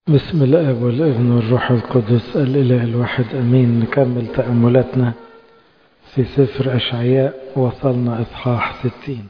بسم الاب والابن والروح القدس الاله الواحد امين نكمل تاملاتنا في سفر اشعياء وصلنا اصحاح ستين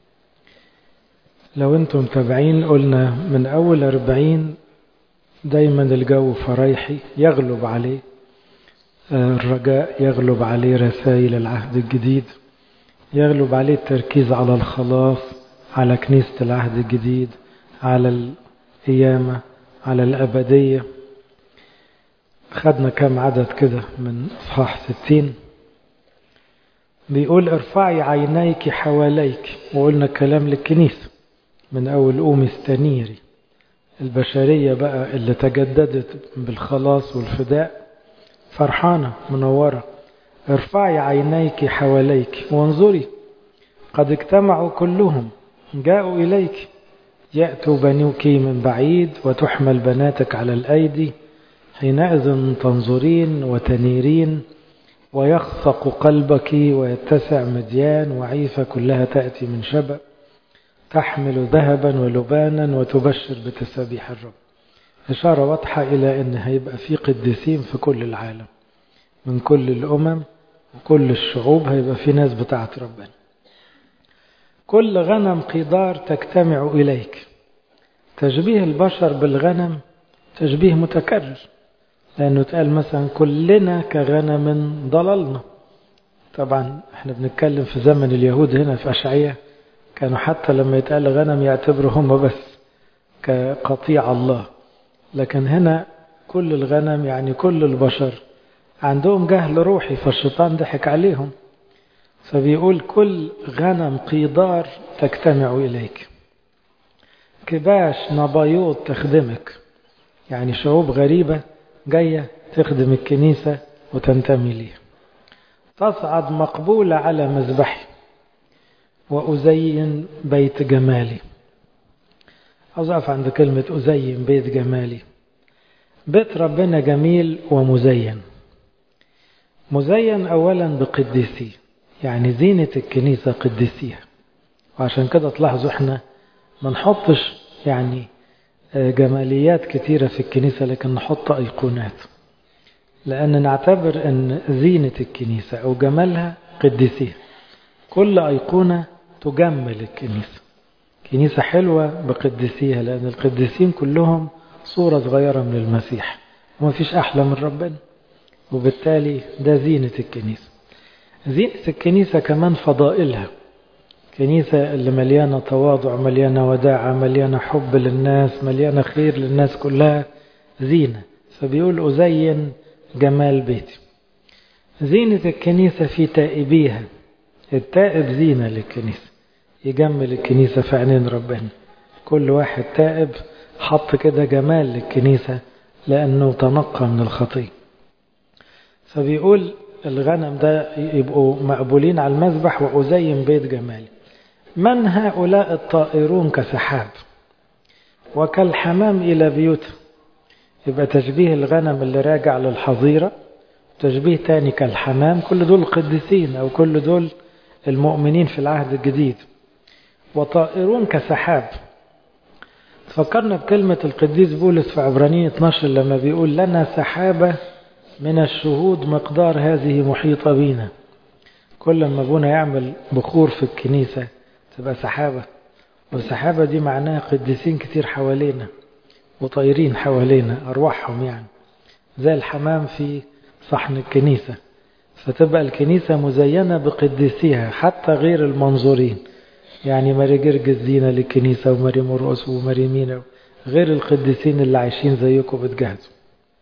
لو انتم متابعين قلنا من اول اربعين دايما الجو فريحي يغلب عليه الرجاء يغلب عليه رسائل العهد الجديد يغلب عليه التركيز على الخلاص على كنيسة العهد الجديد على القيامة على الأبدية خدنا كم عدد كده من إصحاح ستين بيقول ارفعي عينيك حواليك وقلنا كلام للكنيسة من أول قوم استنيري البشرية بقى اللي تجددت بالخلاص والفداء فرحانة منورة ارفعي عينيك حواليك وانظري قد اجتمعوا كلهم جاءوا إليك يأتوا بنوك من بعيد وتحمل بناتك على الأيدي حينئذ تنظرين وتنيرين ويخفق قلبك ويتسع مديان وعيفة كلها تأتي من شبأ تحمل ذهبا ولبانا وتبشر بتسابيح الرب إشارة واضحة إلى أن هيبقى في قديسين في كل العالم من كل الأمم وكل الشعوب هيبقى في ناس بتاعت ربنا كل غنم قدار تجتمع إليك تشبيه البشر بالغنم تشبيه متكرر لأنه تقال مثلا كلنا كغنم ضللنا طبعا احنا بنتكلم في زمن اليهود هنا في أشعية كانوا حتى لما يتقال غنم يعتبروا هم بس كقطيع الله لكن هنا كل الغنم يعني كل البشر عندهم جهل روحي فالشيطان ضحك عليهم فبيقول كل غنم قيدار تجتمع إليك كباش نبيوت تخدمك يعني شعوب غريبة جاية تخدم الكنيسة وتنتمي ليها تصعد مقبولة على مذبحي وأزين بيت جمالي عاوز أقف عند كلمة أزين بيت جمالي بيت ربنا جميل ومزين مزين أولا بقديسيه يعني زينة الكنيسة قدسيها وعشان كده تلاحظوا احنا ما نحطش يعني جماليات كتيرة في الكنيسة لكن نحط أيقونات لأن نعتبر أن زينة الكنيسة أو جمالها قدسيها كل أيقونة تجمل الكنيسة كنيسة حلوة بقدسيها لأن القديسين كلهم صورة صغيرة من المسيح وما فيش أحلى من ربنا وبالتالي ده زينة الكنيسة زينة الكنيسة كمان فضائلها كنيسة اللي مليانة تواضع مليانة وداعة مليانة حب للناس مليانة خير للناس كلها زينة فبيقول أزين جمال بيتي زينة الكنيسة في تائبيها التائب زينة للكنيسة يجمل الكنيسة في عينين ربنا كل واحد تائب حط كده جمال للكنيسة لأنه تنقى من الخطية فبيقول الغنم ده يبقوا مقبولين على المذبح وأزين بيت جمالي من هؤلاء الطائرون كسحاب وكالحمام إلى بيوته يبقى تشبيه الغنم اللي راجع للحظيرة تشبيه تاني كالحمام كل دول قديسين أو كل دول المؤمنين في العهد الجديد وطائرون كسحاب فكرنا بكلمة القديس بولس في عبرانية 12 لما بيقول لنا سحابة من الشهود مقدار هذه محيطة بينا كل ما ابونا يعمل بخور في الكنيسة تبقى سحابة والسحابة دي معناها قديسين كتير حوالينا وطايرين حوالينا أرواحهم يعني زي الحمام في صحن الكنيسة فتبقى الكنيسة مزينة بقديسيها حتى غير المنظورين يعني ماري جرجس زينة للكنيسة وماري مرقس وماري مينا غير القديسين اللي عايشين زيكم بتجهزوا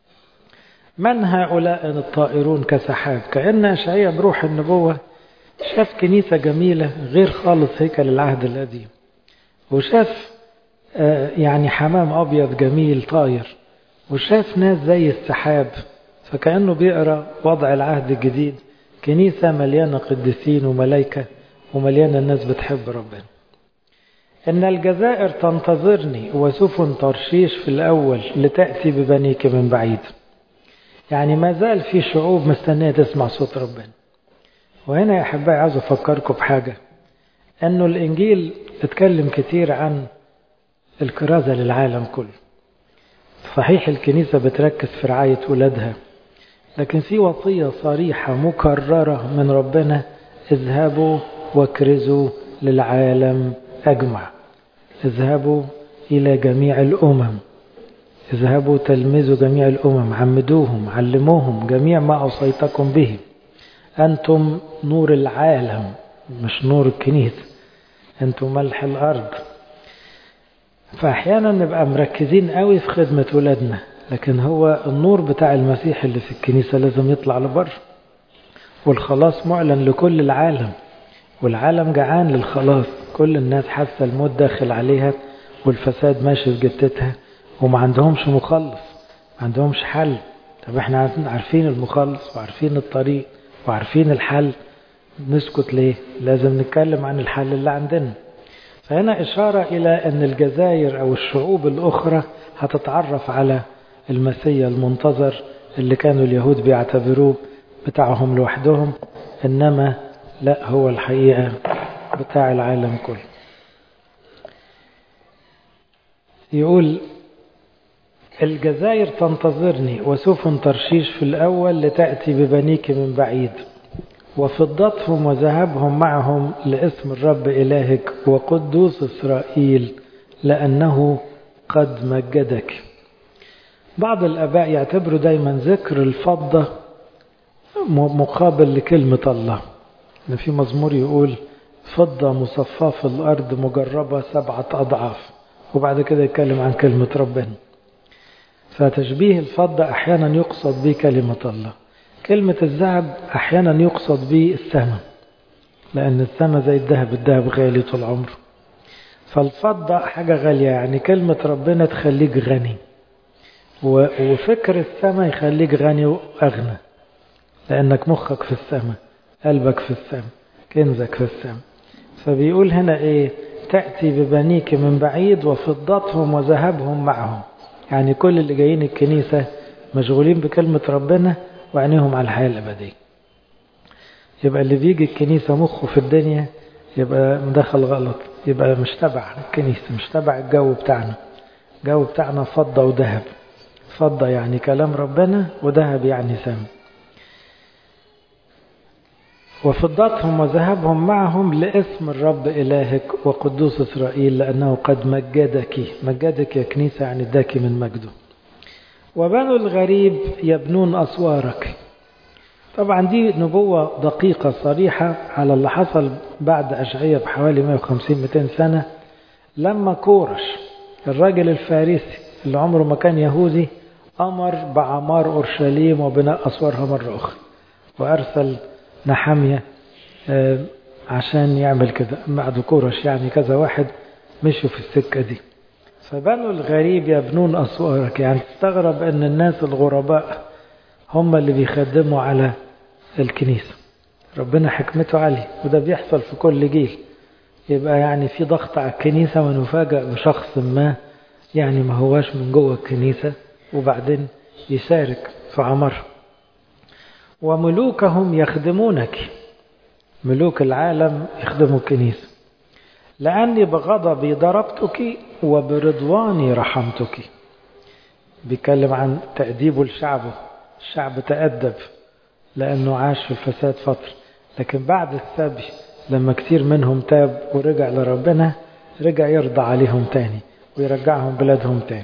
من هؤلاء الطائرون كسحاب كأن أشعية بروح النبوة شاف كنيسة جميلة غير خالص هيكل العهد القديم وشاف يعني حمام أبيض جميل طاير وشاف ناس زي السحاب فكأنه بيقرأ وضع العهد الجديد كنيسة مليانة قديسين وملايكة ومليانة الناس بتحب ربنا إن الجزائر تنتظرني وسفن ترشيش في الأول لتأتي ببنيك من بعيد يعني ما زال في شعوب مستنية تسمع صوت ربنا وهنا يا أحبائي عاوز أفكركم بحاجة أنه الإنجيل اتكلم كتير عن الكرازة للعالم كله صحيح الكنيسة بتركز في رعاية ولادها لكن في وصية صريحة مكررة من ربنا اذهبوا واكرزوا للعالم أجمع اذهبوا إلى جميع الأمم اذهبوا تلمذوا جميع الأمم عمدوهم علموهم جميع ما أوصيتكم به أنتم نور العالم مش نور الكنيسة أنتم ملح الأرض فأحيانا نبقى مركزين قوي في خدمة ولادنا لكن هو النور بتاع المسيح اللي في الكنيسة لازم يطلع لبره والخلاص معلن لكل العالم والعالم جعان للخلاص كل الناس حاسة الموت داخل عليها والفساد ماشي في جتتها وما عندهمش مخلص ما عندهمش حل طب احنا عارفين المخلص وعارفين الطريق وعارفين الحل نسكت ليه لازم نتكلم عن الحل اللي عندنا فهنا إشارة إلى أن الجزائر أو الشعوب الأخرى هتتعرف على المسيا المنتظر اللي كانوا اليهود بيعتبروه بتاعهم لوحدهم إنما لا هو الحقيقة بتاع العالم كله يقول الجزائر تنتظرني وسفن ترشيش في الأول لتأتي ببنيك من بعيد وفضتهم وذهبهم معهم لاسم الرب إلهك وقدوس إسرائيل لأنه قد مجدك بعض الآباء يعتبروا دايما ذكر الفضة مقابل لكلمة الله إن في مزمور يقول فضة مصفاة في الأرض مجربة سبعة أضعاف وبعد كده يتكلم عن كلمة ربنا فتشبيه الفضة أحيانا يقصد به كلمة الله كلمة الذهب أحيانا يقصد به السماء لأن السماء زي الذهب الذهب غالي طول عمره فالفضة حاجة غالية يعني كلمة ربنا تخليك غني وفكر السماء يخليك غني وأغنى لأنك مخك في السماء قلبك في السماء كنزك في السماء فبيقول هنا إيه تأتي ببنيك من بعيد وفضتهم وذهبهم معهم يعني كل اللي جايين الكنيسة مشغولين بكلمة ربنا وعينيهم على الحياة الأبدية يبقى اللي بيجي الكنيسة مخه في الدنيا يبقى مدخل غلط يبقى مش تبع الكنيسة مش تبع الجو بتاعنا الجو بتاعنا فضة وذهب فضة يعني كلام ربنا وذهب يعني سم وفضتهم وذهبهم معهم لاسم الرب إلهك وقدوس إسرائيل لأنه قد مجدك مجدك يا كنيسة يعني اداك من مجده وبنو الغريب يبنون أسوارك طبعا دي نبوة دقيقة صريحة على اللي حصل بعد أشعية بحوالي 150-200 سنة لما كورش الراجل الفارسي اللي عمره ما كان يهودي أمر بعمار أورشليم وبناء أسوارها مرة أخرى وأرسل نحمية عشان يعمل كده بعد كورش يعني كذا واحد مشوا في السكة دي فبنو الغريب يبنون أسوارك يعني تستغرب أن الناس الغرباء هم اللي بيخدموا على الكنيسة ربنا حكمته عالية وده بيحصل في كل جيل يبقى يعني في ضغط على الكنيسة ونفاجأ بشخص ما يعني ما هواش من جوه الكنيسة وبعدين يشارك في عمرها وملوكهم يخدمونك ملوك العالم يخدموا الكنيسة لأني بغضبي ضربتك وبرضواني رحمتك بيتكلم عن تأديبه لشعبه الشعب تأدب لأنه عاش في الفساد فترة لكن بعد السبي لما كتير منهم تاب ورجع لربنا رجع يرضى عليهم تاني ويرجعهم بلادهم تاني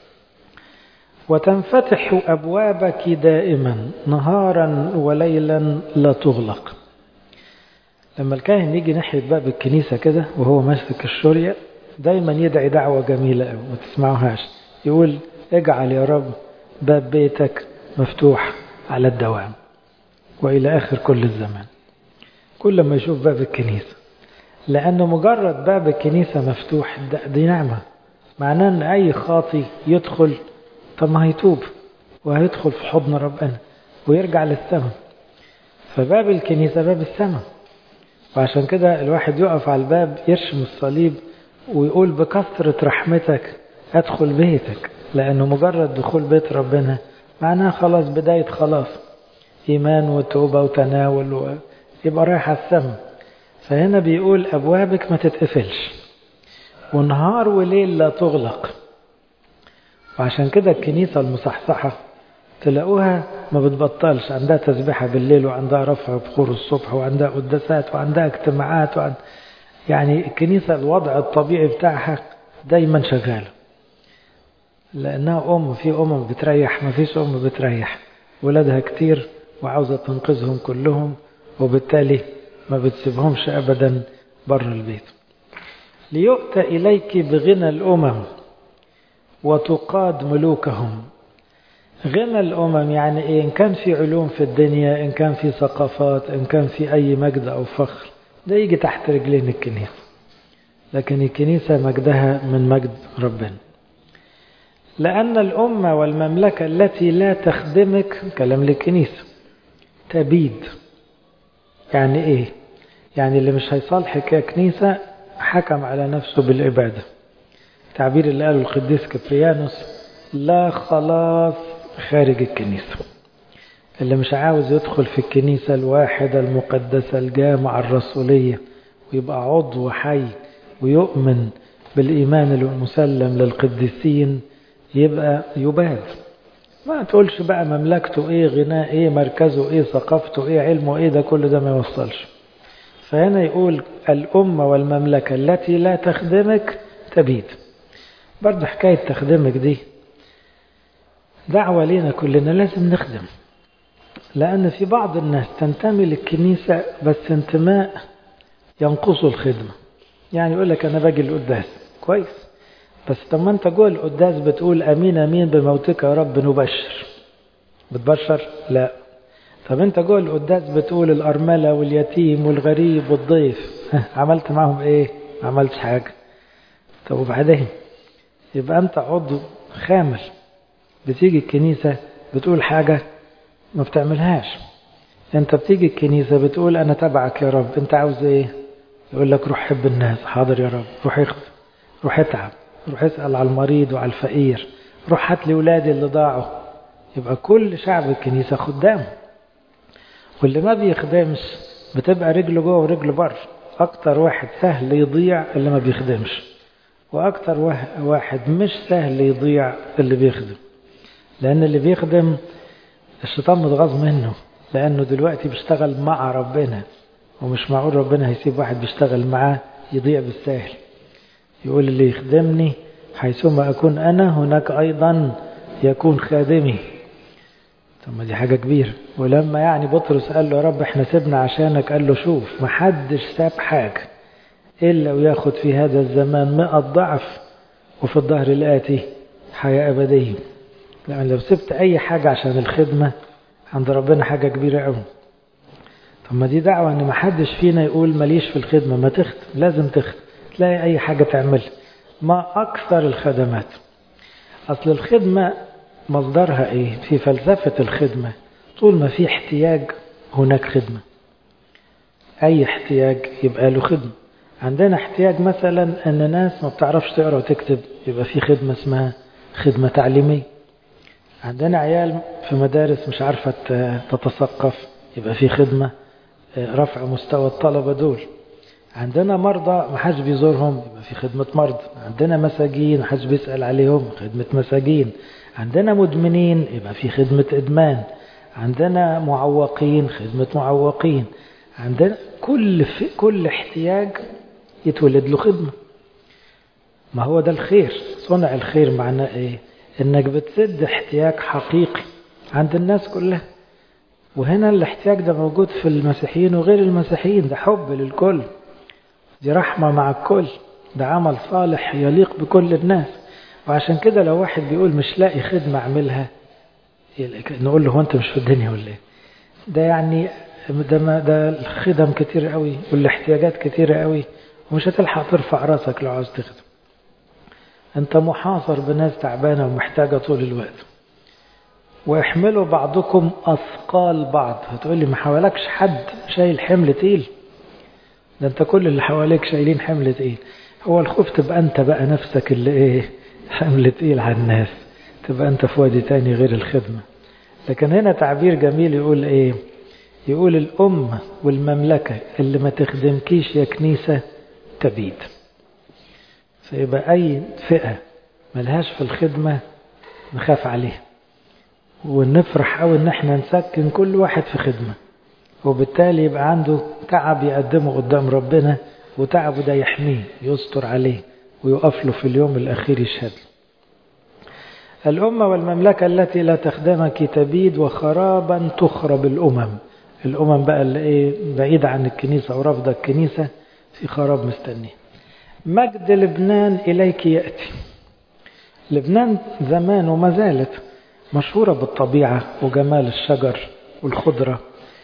وتنفتح أبوابك دائما نهارا وليلا لا تغلق لما الكاهن يجي ناحية باب الكنيسة كده وهو ماسك الشورية دايما يدعي دعوة جميلة قوي ما تسمعوهاش يقول اجعل يا رب باب بيتك مفتوح على الدوام وإلى آخر كل الزمان كل ما يشوف باب الكنيسة لأنه مجرد باب الكنيسة مفتوح دي نعمة معناه أن أي خاطي يدخل طب ما هيتوب وهيدخل في حضن ربنا ويرجع للسماء فباب الكنيسة باب السماء وعشان كده الواحد يقف على الباب يرشم الصليب ويقول بكثرة رحمتك أدخل بيتك لأنه مجرد دخول بيت ربنا معناه خلاص بداية خلاص إيمان وتوبة وتناول و... يبقى رايح على السماء فهنا بيقول أبوابك ما تتقفلش ونهار وليل لا تغلق وعشان كده الكنيسة المصحصحة تلاقوها ما بتبطلش عندها تسبيحة بالليل وعندها رفع بخور الصبح وعندها قداسات وعندها اجتماعات وعند يعني الكنيسة الوضع الطبيعي بتاعها دايما شغالة لأنها أم في أم بتريح ما فيش أم بتريح ولادها كتير وعاوزة تنقذهم كلهم وبالتالي ما بتسيبهمش أبدا بره البيت ليؤتى إليك بغنى الأمم وتقاد ملوكهم غنى الأمم يعني إيه إن كان في علوم في الدنيا إن كان في ثقافات إن كان في أي مجد أو فخر ده يجي تحت رجلين الكنيسة لكن الكنيسة مجدها من مجد ربنا لأن الأمة والمملكة التي لا تخدمك كلام للكنيسة تبيد يعني إيه يعني اللي مش هيصالحك يا كنيسة حكم على نفسه بالعبادة تعبير اللي قاله القديس كبريانوس لا خلاص خارج الكنيسة اللي مش عاوز يدخل في الكنيسة الواحدة المقدسة الجامعة الرسولية ويبقى عضو حي ويؤمن بالإيمان المسلم للقديسين يبقى يباد ما تقولش بقى مملكته ايه غناه ايه مركزه ايه ثقافته ايه علمه ايه ده كل ده ما يوصلش فهنا يقول الأمة والمملكة التي لا تخدمك تبيد برضه حكاية تخدمك دي دعوة لينا كلنا لازم نخدم لأن في بعض الناس تنتمي للكنيسة بس انتماء ينقص الخدمة يعني يقول لك أنا باجي القداس كويس بس طب ما أنت جوه القداس بتقول أمين أمين بموتك يا رب نبشر بتبشر؟ لا طب أنت جوه القداس بتقول الأرملة واليتيم والغريب والضيف عملت معهم إيه؟ ما عملتش حاجة طب وبعدين يبقى أنت عضو خامل بتيجي الكنيسة بتقول حاجة ما بتعملهاش انت بتيجي الكنيسة بتقول انا تبعك يا رب انت عاوز ايه يقول لك روح حب الناس حاضر يا رب روح اخدم روح اتعب روح اسأل على المريض وعلى الفقير روح هات لي ولادي اللي ضاعوا يبقى كل شعب الكنيسة خدام واللي ما بيخدمش بتبقى رجله جوه ورجله بره اكتر واحد سهل يضيع اللي ما بيخدمش واكتر واحد مش سهل يضيع اللي بيخدم لأن اللي بيخدم الشيطان متغاظ منه لأنه دلوقتي بيشتغل مع ربنا ومش معقول ربنا هيسيب واحد بيشتغل معاه يضيع بالسهل يقول اللي يخدمني حيثما أكون أنا هناك أيضا يكون خادمي طب ما دي حاجة كبيرة ولما يعني بطرس قال له يا رب احنا سيبنا عشانك قال له شوف محدش ساب حاجة إلا وياخد في هذا الزمان مئة ضعف وفي الظهر الآتي حياة أبدية لأن لو سبت أي حاجة عشان الخدمة عند ربنا حاجة كبيرة قوي طب ما دي دعوة إن ما حدش فينا يقول ماليش في الخدمة ما تخدم لازم تخدم تلاقي أي حاجة تعملها ما أكثر الخدمات أصل الخدمة مصدرها إيه في فلسفة الخدمة طول ما في احتياج هناك خدمة أي احتياج يبقى له خدمة عندنا احتياج مثلا أن ناس ما بتعرفش تقرأ وتكتب يبقى في خدمة اسمها خدمة تعليمية عندنا عيال في مدارس مش عارفة تتثقف يبقى في خدمة رفع مستوى الطلبة دول عندنا مرضى ما حدش بيزورهم يبقى في خدمة مرضى عندنا مساجين ما حدش بيسأل عليهم خدمة مساجين عندنا مدمنين يبقى في خدمة إدمان عندنا معوقين خدمة معوقين عندنا كل في كل احتياج يتولد له خدمة ما هو ده الخير صنع الخير معناه ايه انك بتسد احتياج حقيقي عند الناس كلها وهنا الاحتياج ده موجود في المسيحيين وغير المسيحيين ده حب للكل دي رحمة مع الكل ده عمل صالح يليق بكل الناس وعشان كده لو واحد بيقول مش لاقي خدمة اعملها نقول له هو انت مش في الدنيا ولا ايه ده يعني ده, ما ده الخدم كتير قوي والاحتياجات كتيرة قوي ومش هتلحق ترفع راسك لو عاوز تخدم انت محاصر بناس تعبانة ومحتاجة طول الوقت واحملوا بعضكم أثقال بعض هتقول لي ما حوالكش حد شايل حمل تقيل ده انت كل اللي حواليك شايلين حمل تقيل هو الخوف تبقى انت بقى نفسك اللي ايه حمل تقيل على الناس تبقى انت في وادي تاني غير الخدمة لكن هنا تعبير جميل يقول ايه يقول الأمة والمملكة اللي ما تخدمكيش يا كنيسة تبيد فيبقى أي فئة ملهاش في الخدمة نخاف عليه ونفرح قوي ان احنا نسكن كل واحد في خدمة وبالتالي يبقى عنده تعب يقدمه قدام ربنا وتعبه ده يحميه يستر عليه ويقف له في اليوم الأخير يشهد الأمة والمملكة التي لا تخدمك تبيد وخرابا تخرب الأمم الأمم بقى اللي إيه بعيدة عن الكنيسة ورافضة الكنيسة في خراب مستني مجد لبنان إليك يأتي لبنان زمان وما زالت مشهورة بالطبيعة وجمال الشجر والخضرة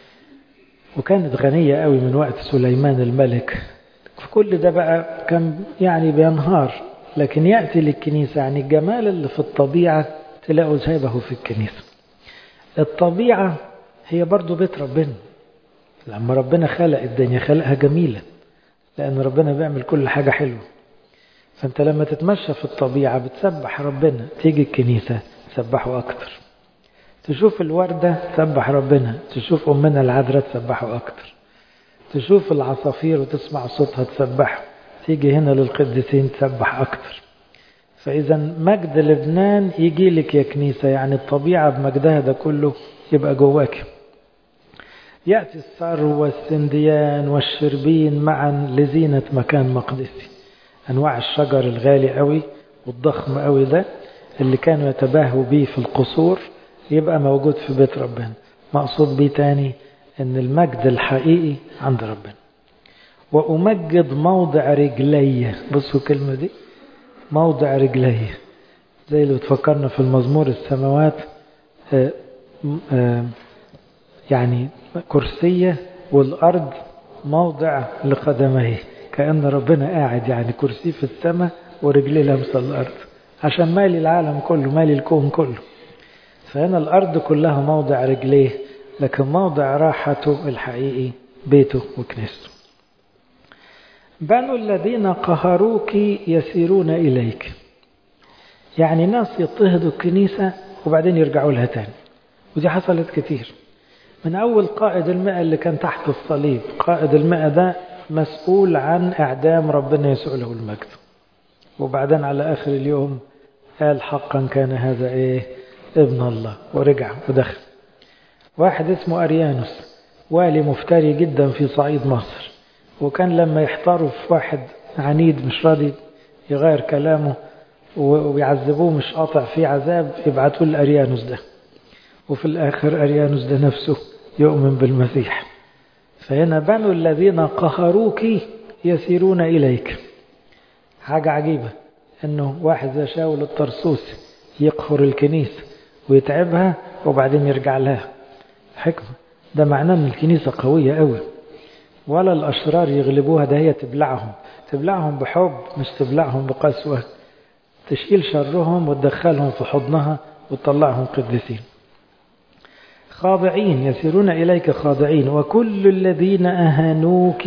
وكانت غنية قوي من وقت سليمان الملك في كل ده بقى كان يعني بينهار لكن يأتي للكنيسة يعني الجمال اللي في الطبيعة تلاقوا شبهه في الكنيسة الطبيعة هي برضو بيت ربنا لما ربنا خلق الدنيا خلقها جميلة لأن ربنا بيعمل كل حاجة حلوة فأنت لما تتمشى في الطبيعة بتسبح ربنا تيجي الكنيسة تسبحه أكتر تشوف الوردة تسبح ربنا تشوف أمنا العذراء تسبحه أكتر تشوف العصافير وتسمع صوتها تسبحه تيجي هنا للقديسين تسبح أكتر فإذا مجد لبنان يجي لك يا كنيسة يعني الطبيعة بمجدها ده كله يبقى جواك يأتي السرو والسنديان والشربين معا لزينة مكان مقدسي أنواع الشجر الغالي قوي والضخم قوي ده اللي كانوا يتباهوا بيه في القصور يبقى موجود في بيت ربنا مقصود بيه تاني ان المجد الحقيقي عند ربنا وأمجد موضع رجلي بصوا الكلمة دي موضع رجلي زي اللي بتفكرنا في المزمور السماوات آآ آآ يعني كرسية والأرض موضع لقدميه كأن ربنا قاعد يعني كرسي في السماء ورجليه لمسة الأرض عشان مالي العالم كله مالي الكون كله فهنا الأرض كلها موضع رجليه لكن موضع راحته الحقيقي بيته وكنيسته بنو الذين قهروك يسيرون إليك يعني ناس يضطهدوا الكنيسة وبعدين يرجعوا لها تاني ودي حصلت كتير من أول قائد المئة اللي كان تحت الصليب قائد المئة ده مسؤول عن إعدام ربنا يسوع له المجد وبعدين على آخر اليوم قال حقا كان هذا إيه ابن الله ورجع ودخل واحد اسمه أريانوس والي مفتري جدا في صعيد مصر وكان لما يحتاروا في واحد عنيد مش راضي يغير كلامه ويعذبوه مش قاطع فيه عذاب يبعتوا لأريانوس ده وفي الآخر أريانوس ده نفسه يؤمن بالمسيح فهنا بنو الذين قهروك يسيرون إليك حاجة عجيبة أنه واحد زي شاول الطرسوسي يقهر الكنيسة ويتعبها وبعدين يرجع لها حكمة ده معناه أن الكنيسة قوية قوي ولا الأشرار يغلبوها ده هي تبلعهم تبلعهم بحب مش تبلعهم بقسوة تشيل شرهم وتدخلهم في حضنها وتطلعهم قديسين خاضعين يسيرون إليك خاضعين وكل الذين أهانوك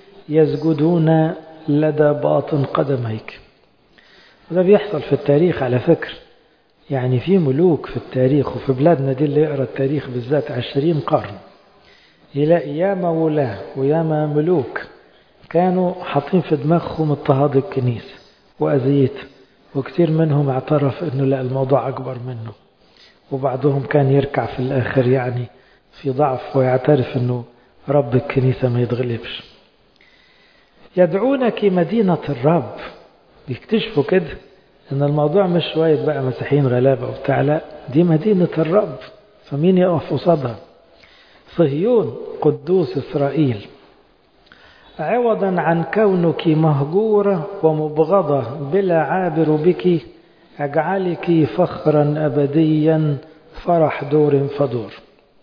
يسجدون لدى باطن قدميك وده بيحصل في التاريخ على فكر يعني في ملوك في التاريخ وفي بلادنا دي اللي يقرأ التاريخ بالذات عشرين قرن يلاقي ياما ولاة وياما ملوك كانوا حاطين في دماغهم اضطهاد الكنيسة وأذيتها وكثير منهم اعترف انه لا الموضوع اكبر منه وبعضهم كان يركع في الاخر يعني في ضعف ويعترف انه رب الكنيسة ما يتغلبش يدعونك مدينة الرب بيكتشفوا كده ان الموضوع مش شوية بقى مسيحيين غلابة وبتاع لا دي مدينة الرب فمين يقف قصادها صهيون قدوس إسرائيل عوضا عن كونك مهجورة ومبغضة بلا عابر بك أجعلك فخرا أبديا فرح دور فدور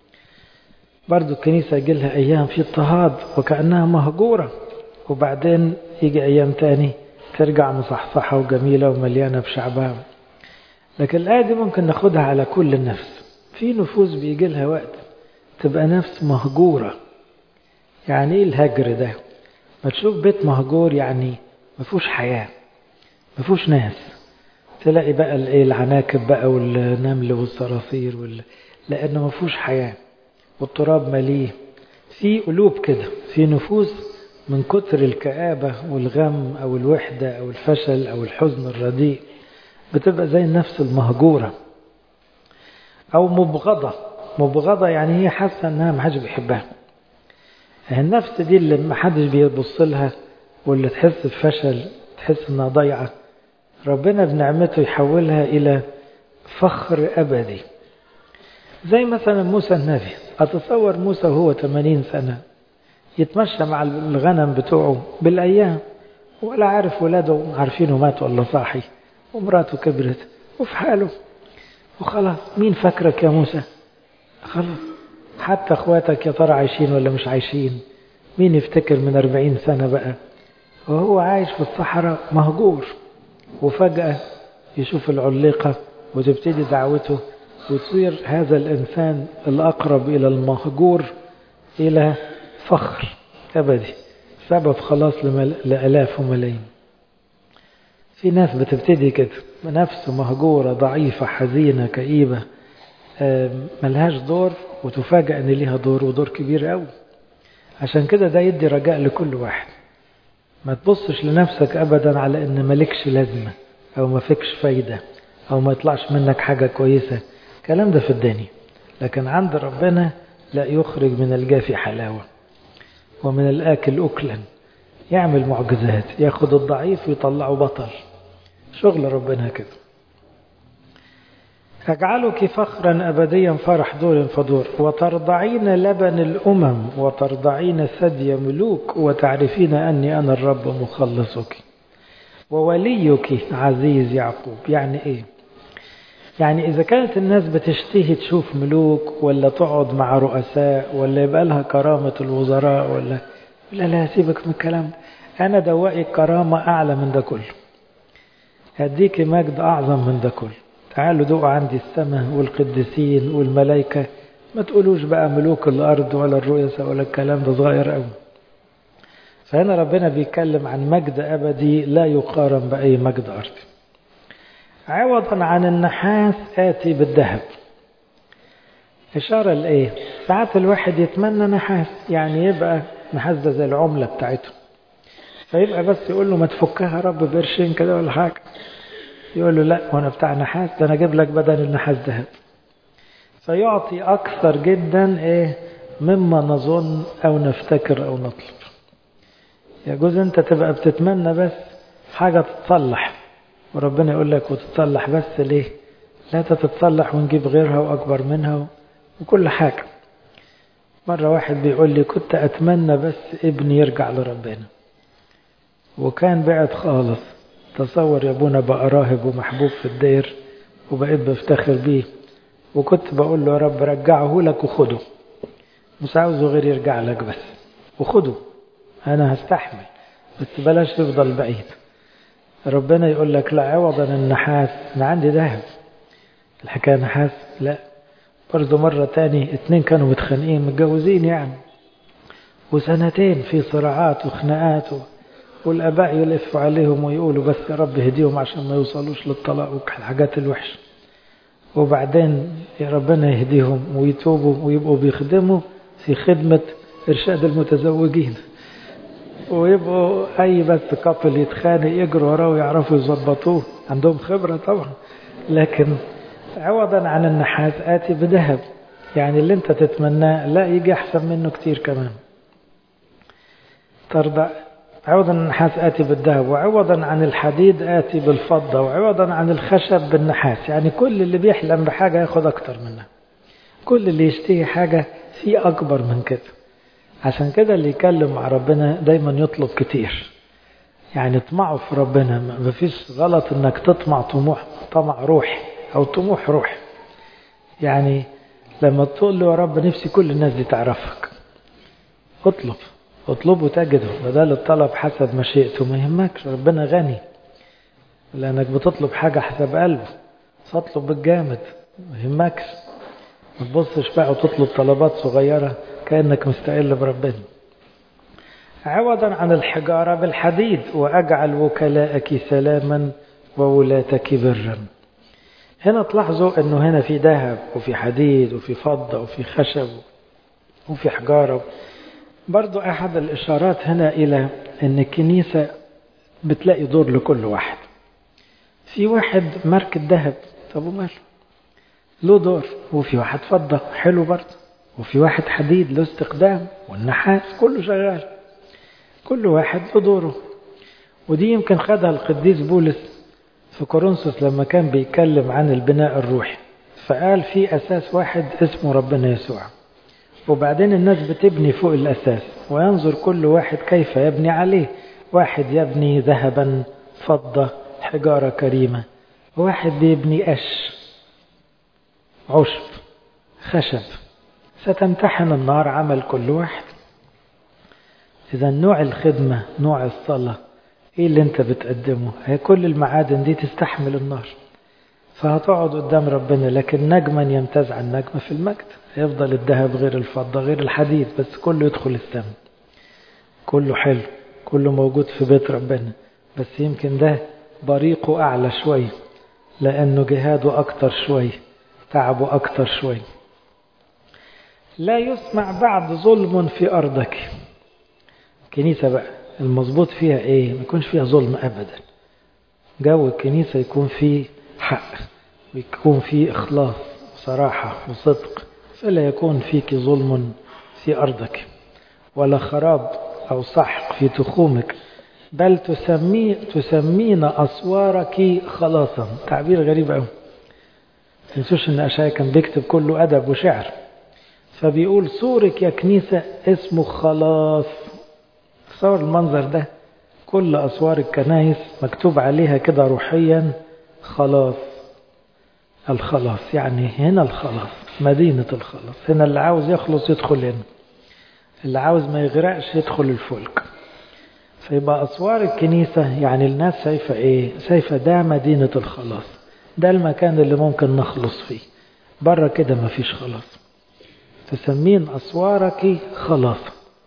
برضو الكنيسة يجي لها أيام في اضطهاد وكأنها مهجورة وبعدين يجي أيام تاني ترجع مصحصحة وجميلة ومليانة بشعبها لكن الآية دي ممكن ناخدها على كل النفس في نفوس بيجي لها وقت تبقى نفس مهجورة يعني ايه الهجر ده ما تشوف بيت مهجور يعني ما فيهوش حياة ما فيهوش ناس تلاقي بقى الايه العناكب بقى والنمل والصراصير وال... لأنه ما فيهوش حياة والتراب مليه في قلوب كده في نفوس من كتر الكآبة والغم أو الوحدة أو الفشل أو الحزن الرديء بتبقى زي النفس المهجورة أو مبغضة مبغضة يعني هي حاسة أنها ما حدش بيحبها النفس دي اللي ما حدش بيبص لها واللي تحس بفشل تحس انها ضيعة ربنا بنعمته يحولها إلى فخر أبدي زي مثلا موسى النبي أتصور موسى وهو 80 سنة يتمشى مع الغنم بتوعه بالأيام ولا عارف ولاده عارفينه مات ولا صاحي ومراته كبرت وفي حاله وخلاص مين فاكرك يا موسى خلاص حتى اخواتك يا ترى عايشين ولا مش عايشين مين يفتكر من أربعين سنة بقى وهو عايش في الصحراء مهجور وفجأة يشوف العليقة وتبتدي دعوته وتصير هذا الإنسان الأقرب إلى المهجور إلى فخر أبدي سبب خلاص لآلاف وملايين في ناس بتبتدي كده نفس مهجورة ضعيفة حزينة كئيبة ملهاش دور وتفاجأ ان ليها دور ودور كبير قوي عشان كده ده يدي رجاء لكل واحد ما تبصش لنفسك ابدا على ان مالكش لازمة او ما فيكش فايدة او ما يطلعش منك حاجة كويسة الكلام ده في الدنيا لكن عند ربنا لا يخرج من الجافي حلاوة ومن الآكل أكلا يعمل معجزات ياخد الضعيف ويطلعه بطل شغل ربنا كده أجعلك فخرا أبديا فرح دور فدور وترضعين لبن الأمم وترضعين ثدي ملوك وتعرفين أني أنا الرب مخلصك ووليك عزيز يعقوب يعني إيه يعني إذا كانت الناس بتشتهي تشوف ملوك ولا تقعد مع رؤساء ولا يبقى لها كرامة الوزراء ولا لا لا سيبك من الكلام ده أنا دوائي كرامة أعلى من ده كله هديك مجد أعظم من ده كله تعالوا دوقوا عندي السماء والقديسين والملائكة ما تقولوش بقى ملوك الأرض ولا الرؤساء ولا الكلام ده صغير قوي فهنا ربنا بيتكلم عن مجد أبدي لا يقارن بأي مجد أرضي عوضا عن النحاس آتي بالذهب إشارة لإيه ساعات الواحد يتمنى نحاس يعني يبقى نحاس ده زي العملة بتاعته فيبقى بس يقول له ما تفكها رب بقرشين كده ولا حاجة يقول له لا وانا بتاع نحاس ده انا اجيب لك بدل النحاس ذهب فيعطي اكثر جدا ايه مما نظن او نفتكر او نطلب يجوز انت تبقى بتتمنى بس حاجة تتصلح وربنا يقول لك وتتصلح بس ليه لا تتتصلح ونجيب غيرها واكبر منها وكل حاجة مرة واحد بيقول لي كنت اتمنى بس ابني يرجع لربنا وكان بعد خالص تصور يا ابونا بقى راهب ومحبوب في الدير وبقيت بفتخر بيه وكنت بقول له يا رب رجعه لك وخده مش عاوزه غير يرجع لك بس وخده انا هستحمل بس بلاش تفضل بعيد ربنا يقول لك لا عوضا النحاس انا عندي ذهب الحكايه نحاس لا برضه مرة تاني اتنين كانوا متخانقين متجوزين يعني وسنتين في صراعات وخناقات والآباء يلفوا عليهم ويقولوا بس يا رب هديهم عشان ما يوصلوش للطلاق والحاجات الوحشة وبعدين يا ربنا يهديهم ويتوبوا ويبقوا بيخدموا في خدمة إرشاد المتزوجين ويبقوا أي بس كابل يتخانق يجروا وراه ويعرفوا يظبطوه عندهم خبرة طبعا لكن عوضا عن النحاس آتي بذهب يعني اللي انت تتمناه لا يجي أحسن منه كتير كمان ترضى عوضا عن النحاس آتي بالذهب وعوضا عن الحديد آتي بالفضة وعوضا عن الخشب بالنحاس يعني كل اللي بيحلم بحاجة ياخد أكتر منها كل اللي يشتهي حاجة في أكبر من كده عشان كده اللي يكلم مع ربنا دايما يطلب كتير يعني اطمعوا في ربنا ما فيش غلط انك تطمع طموح طمع روحي او طموح روحي يعني لما تقول له يا رب نفسي كل الناس دي تعرفك اطلب اطلبه تجده بدل الطلب حسب مشيئته ما يهمكش ربنا غني لانك بتطلب حاجة حسب قلبه فاطلب بالجامد ما يهمكش ما تبصش بقى وتطلب طلبات صغيرة كأنك مستقل بربنا عوضا عن الحجارة بالحديد وأجعل وكلاءك سلاما وولاتك برا هنا تلاحظوا أنه هنا في ذهب وفي حديد وفي فضة وفي خشب وفي حجارة برضو أحد الإشارات هنا إلى أن الكنيسة بتلاقي دور لكل واحد في واحد ماركة ذهب طب وماله له دور وفي واحد فضة حلو برضه وفي واحد حديد له استخدام والنحاس كله شغال كل واحد له دوره ودي يمكن خدها القديس بولس في كورنثوس لما كان بيتكلم عن البناء الروحي فقال في أساس واحد اسمه ربنا يسوع وبعدين الناس بتبني فوق الأساس وينظر كل واحد كيف يبني عليه واحد يبني ذهبا فضة حجارة كريمة واحد بيبني قش عشب خشب ستمتحن النار عمل كل واحد إذا نوع الخدمة نوع الصلاة إيه اللي أنت بتقدمه هي كل المعادن دي تستحمل النار فهتقعد قدام ربنا لكن نجما يمتاز عن نجم في المجد هيفضل الذهب غير الفضة غير الحديد بس كله يدخل السماء كله حلو كله موجود في بيت ربنا بس يمكن ده بريقه أعلى شوي لأنه جهاده أكتر شوي تعبه أكتر شوي لا يسمع بعد ظلم في أرضك كنيسة بقى المظبوط فيها إيه ما يكونش فيها ظلم أبدا جو الكنيسة يكون فيه حق ويكون فيه إخلاص وصراحة وصدق فلا يكون فيك ظلم في أرضك ولا خراب أو سحق في تخومك بل تسمي تسمين أسوارك خلاصا تعبير غريب أوي تنسوش ان اشعيا كان بيكتب كله ادب وشعر فبيقول سورك يا كنيسة اسمه خلاص تصور المنظر ده كل اسوار الكنايس مكتوب عليها كده روحيا خلاص الخلاص يعني هنا الخلاص مدينة الخلاص هنا اللي عاوز يخلص يدخل هنا اللي عاوز ما يغرقش يدخل الفلك فيبقى أسوار الكنيسة يعني الناس شايفة إيه شايفة ده مدينة الخلاص ده المكان اللي ممكن نخلص فيه بره كده ما فيش خلاص تسمين أسوارك خلاص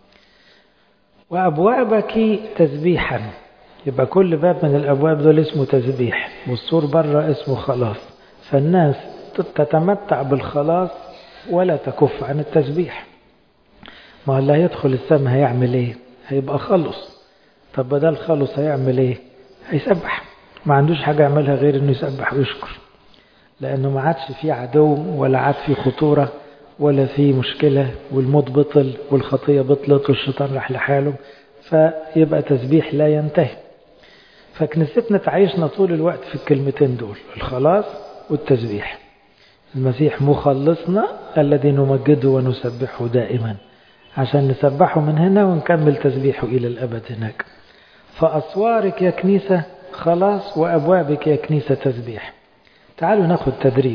وأبوابك تسبيحا يبقى كل باب من الأبواب دول اسمه تسبيح والسور بره اسمه خلاص فالناس تتمتع بالخلاص ولا تكف عن التسبيح ما اللي هيدخل السماء هيعمل ايه هيبقى خلص طب بدل خلص هيعمل ايه هيسبح ما عندوش حاجة يعملها غير انه يسبح ويشكر لانه ما عادش فيه عدو ولا عاد فيه خطورة ولا فيه مشكلة والموت بطل والخطية بطلت والشيطان راح لحاله فيبقى تسبيح لا ينتهي فكنيستنا تعيشنا طول الوقت في الكلمتين دول الخلاص والتسبيح المسيح مخلصنا الذي نمجده ونسبحه دائما عشان نسبحه من هنا ونكمل تسبيحه إلى الأبد هناك فأسوارك يا كنيسة خلاص وأبوابك يا كنيسة تسبيح تعالوا ناخد تدريب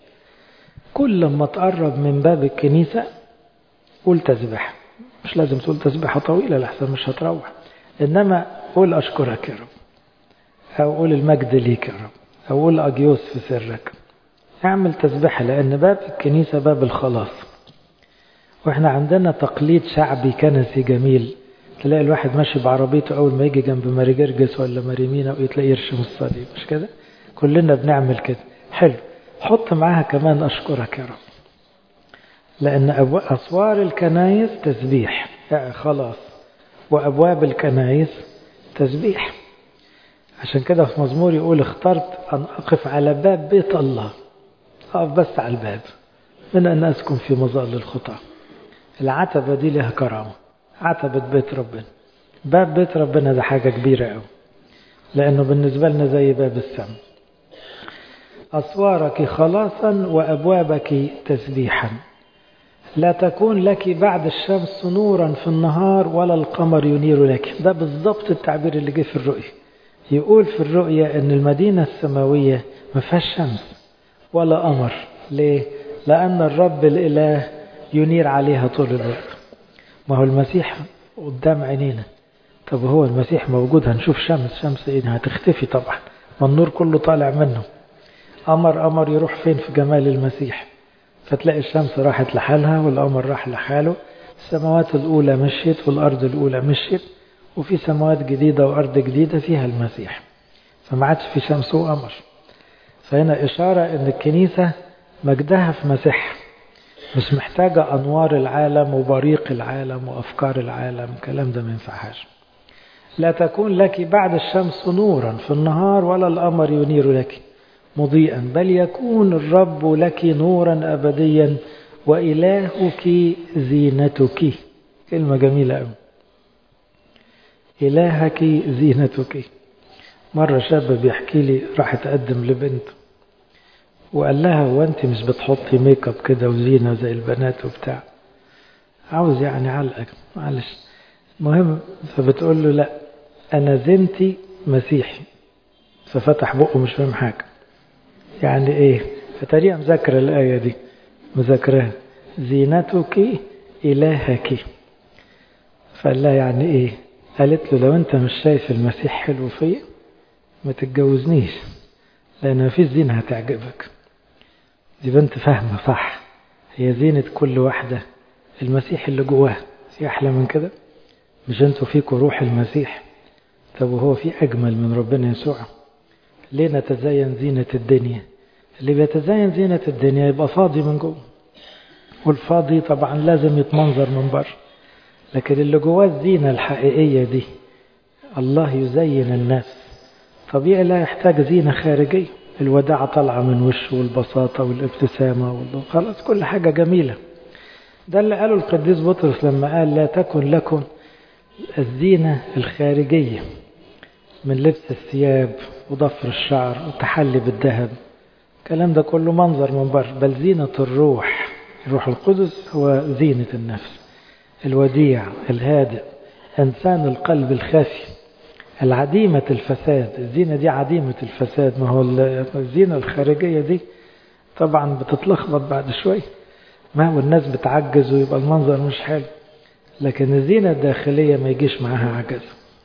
كل ما تقرب من باب الكنيسة قول تسبح مش لازم تقول تسبيحة طويلة لحسن مش هتروح إنما قول أشكرك يا رب أو قول المجد ليك يا رب أو قول أجيوس في سرك اعمل تسبيحة لأن باب الكنيسة باب الخلاص واحنا عندنا تقليد شعبي كنسي جميل تلاقي الواحد ماشي بعربيته أول ما يجي جنب ماري جرجس ولا ماري مينا وتلاقيه يرشم الصليب مش كده كلنا بنعمل كده حلو حط معاها كمان أشكرك يا رب لأن أسوار الكنايس تسبيح يعني خلاص وأبواب الكنايس تسبيح عشان كده في مزمور يقول اخترت أن أقف على باب بيت الله أقف بس على الباب من أن أسكن في مظل الخطى العتبة دي لها كرامة عتبة بيت ربنا باب بيت ربنا ده حاجة كبيرة قوي لأنه بالنسبة لنا زي باب السماء أسوارك خلاصا وأبوابك تسبيحا لا تكون لك بعد الشمس نورا في النهار ولا القمر ينير لك ده بالضبط التعبير اللي جه في الرؤية يقول في الرؤية أن المدينة السماوية ما فيهاش شمس ولا قمر ليه؟ لأن الرب الإله ينير عليها طول الوقت ما هو المسيح قدام عينينا طب هو المسيح موجود هنشوف شمس شمس ايه هتختفي طبعا ما النور كله طالع منه قمر قمر يروح فين في جمال المسيح فتلاقي الشمس راحت لحالها والقمر راح لحاله السماوات الأولى مشيت والأرض الأولى مشيت وفي سماوات جديدة وأرض جديدة فيها المسيح فما عادش في شمس وقمر فهنا إشارة أن الكنيسة مجدها في مسيحها مش محتاجة أنوار العالم وبريق العالم وأفكار العالم الكلام ده ما ينفعهاش لا تكون لك بعد الشمس نورا في النهار ولا القمر ينير لك مضيئا بل يكون الرب لك نورا أبديا وإلهك زينتك كلمة جميلة أوي إلهك زينتك مرة شاب بيحكي لي راح تقدم لبنت وقال لها هو أنت مش بتحطي ميك اب كده وزينة زي البنات وبتاع عاوز يعني علقك معلش المهم فبتقول له لا أنا زينتي مسيحي ففتح بقه مش فاهم حاجة يعني إيه فتقريبا مذاكرة الآية دي مذاكراها زينتك إلهك فقال لها يعني إيه قالت له لو أنت مش شايف المسيح حلو فيا ما تتجوزنيش لأن ما فيش زينة هتعجبك دي بنت فاهمة صح هي زينة كل واحدة المسيح اللي جواها في أحلى من كده مش انتوا فيكم روح المسيح طب وهو في أجمل من ربنا يسوع ليه نتزين زينة الدنيا اللي بيتزين زينة الدنيا يبقى فاضي من جوه والفاضي طبعا لازم يتمنظر من بره لكن اللي جواه الزينة الحقيقية دي الله يزين الناس طبيعي لا يحتاج زينة خارجية الوداعة طالعة من وشه والبساطة والابتسامة خلاص كل حاجة جميلة ده اللي قاله القديس بطرس لما قال لا تكن لكم الزينة الخارجية من لبس الثياب وضفر الشعر والتحلي بالذهب الكلام ده كله منظر من بره بل زينة الروح الروح القدس هو زينة النفس الوديع الهادئ إنسان القلب الخافي العديمة الفساد الزينة دي عديمة الفساد ما هو الزينة الخارجية دي طبعا بتتلخبط بعد شوي ما هو الناس بتعجز ويبقى المنظر مش حلو لكن الزينة الداخلية ما يجيش معها عجز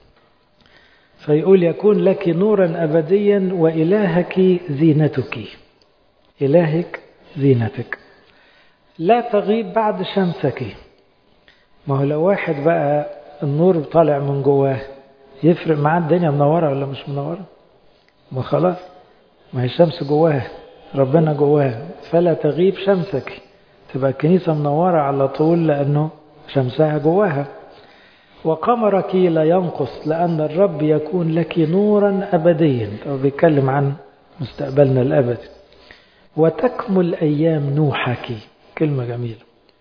فيقول يكون لك نورا أبديا وإلهك زينتك إلهك زينتك لا تغيب بعد شمسك ما هو لو واحد بقى النور طالع من جواه يفرق معاه الدنيا منورة ولا مش منورة ما خلاص ما هي الشمس جواها ربنا جواها فلا تغيب شمسك تبقى الكنيسة منورة على طول لأنه شمسها جواها وقمرك لا ينقص لأن الرب يكون لك نورا أبديا هو بيتكلم عن مستقبلنا الأبدي وتكمل أيام نوحك كلمة جميلة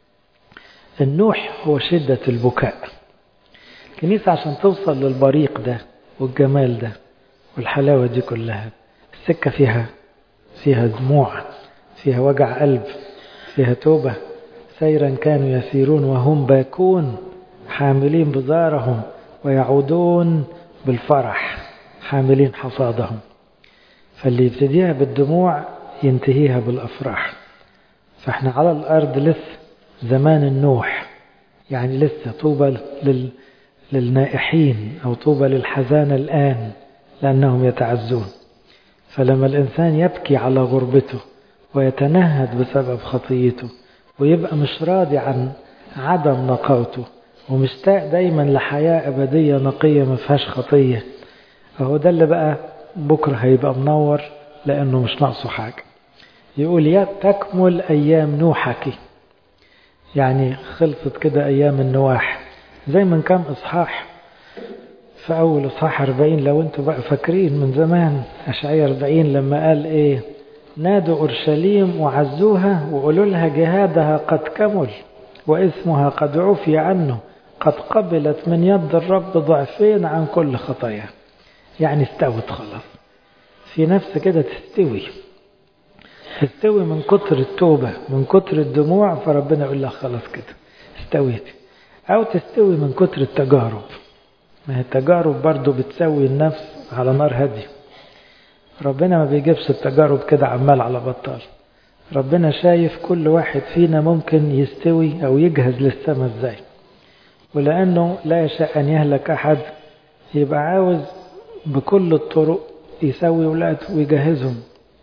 النوح هو شدة البكاء الكنيسة عشان توصل للبريق ده والجمال ده والحلاوة دي كلها السكة فيها فيها دموع فيها وجع قلب فيها توبة سيرا كانوا يسيرون وهم باكون حاملين بزارهم ويعودون بالفرح حاملين حصادهم فاللي يبتديها بالدموع ينتهيها بالأفراح فاحنا على الأرض لسه زمان النوح يعني لسه طوبى لل... للنائحين أو طوبى للحزان الآن لأنهم يتعزون فلما الإنسان يبكي على غربته ويتنهد بسبب خطيته ويبقى مش راضي عن عدم نقاوته ومشتاق دايما لحياة أبدية نقية ما فيهاش خطية فهو ده اللي بقى بكرة هيبقى منور لأنه مش ناقصه حاجة يقول يا تكمل أيام نوحك يعني خلصت كده أيام النواح زي ما كان إصحاح في أول إصحاح 40 لو أنتوا بقى فاكرين من زمان أشعية 40 لما قال إيه نادوا أورشليم وعزوها وقولوا لها جهادها قد كمل واسمها قد عفي عنه قد قبلت من يد الرب ضعفين عن كل خطايا يعني استوت خلاص في نفس كده تستوي تستوي من كتر التوبة من كتر الدموع فربنا يقول لها خلاص كده استويت أو تستوي من كتر التجارب ما هي التجارب برضو بتسوي النفس على نار هاديه ربنا ما بيجيبش التجارب كده عمال على بطال ربنا شايف كل واحد فينا ممكن يستوي أو يجهز للسماء ازاي ولأنه لا يشاء أن يهلك أحد يبقى عاوز بكل الطرق يسوي ولاده ويجهزهم